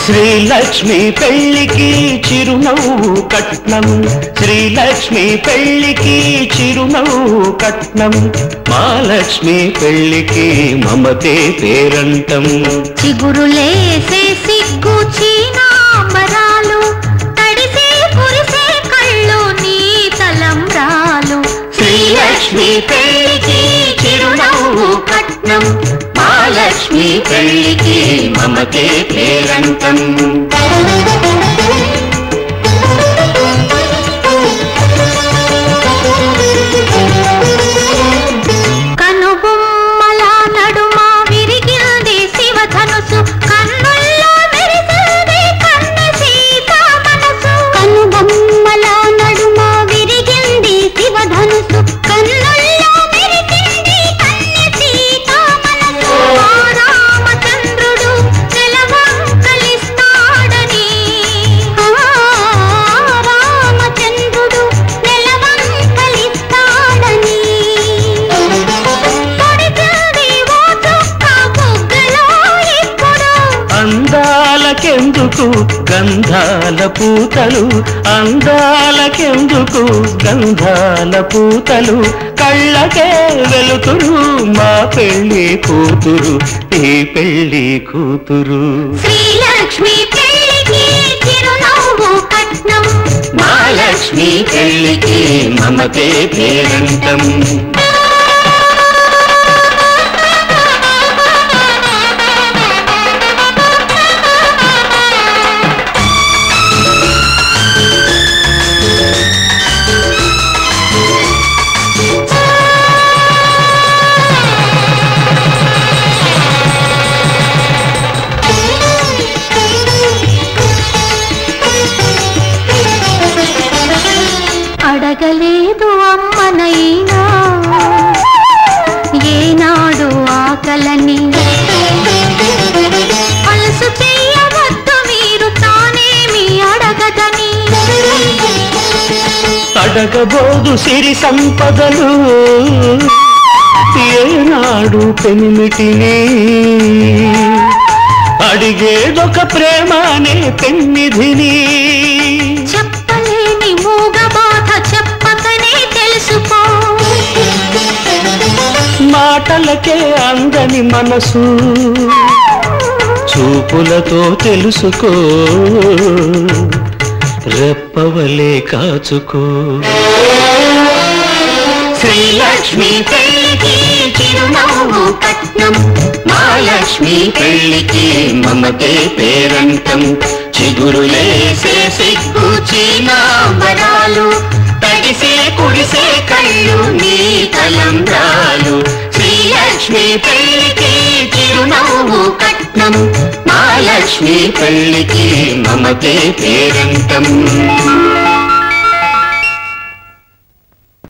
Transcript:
శ్రీలక్ష్మి పెళ్లికి చిరునవ్వు కట్నం శ్రీలక్ష్మి పెళ్లికి చిరునవ్వు కట్నం మహాలక్ష్మి పెళ్లికి మమతే పేరంటం చిగురులేసే సిగ్గు చీనాంబరాలు తడిసే కురిసే కళ్ళు నీ తలంబ్రాలు శ్రీలక్ష్మి పెళ్లికి చిరునవ్వు కట్నం మహాలక్ష్మి పెళ్లికి మమతే పేరంటం కనుబొమ్మల నడుమ విరిగింది శివధనుసు కన్నుల్లో మెరిసింది కన్న సీత మనసు కనుబొమ్మల నడుమ విరిగింది శివధనుసు కన్నుల్లో మెరిసింది కన్న సీత మనసు ఆ రామచంద్రుడు నెలవంకలిస్తాడని ఆ రామచంద్రుడు నెలవంకలిస్తాడని పడిపోయింది ఓ చుక్క బుగ్గలో ఇప్పుడు అందాలకెందుకు గంధాల పూతలు అందాలకెందుకు గంధాల పూతలు కళ్ళకే వెలుతురు మా పెళ్లి కూతురు ఈ పెళ్లి కూతురు శ్రీలక్ష్మి పెళ్లికి చిరునవ్వు కట్నం మహాలక్ష్మి పెళ్లికి మమతే పేరంటం అడగలేదు అమ్మనైనా ఏనాడు ఆకలని అలసు చెయ్యవద్దు మీరు తానేమి అడగదని అడగబోదు సిరి సంపదలు ఏనాడు పెనిమిటిని అడిగేదొక ప్రేమ అనే పెన్నిధిని చెప్పలేని మూగ బాధ చెప్పకనే తెలుసుకో మాటలకే అందని మనసు చూపులతో తెలుసుకో రెప్పవలే కాచుకో శ్రీలక్ష్మి పెళ్లికి చిరునవ్వు కట్నం మహాలక్ష్మి పెళ్లికి మమతే పేరంటం చిగురులేసే సిగ్గు చీనాంబరాలు తడిసే కుడిసే కళ్ళు నీ తలంబ్రాలు శ్రీలక్ష్మి పెళ్లికి చిరునవ్వు కట్నం మహాలక్ష్మి పెళ్లికి మమతే పేరంటం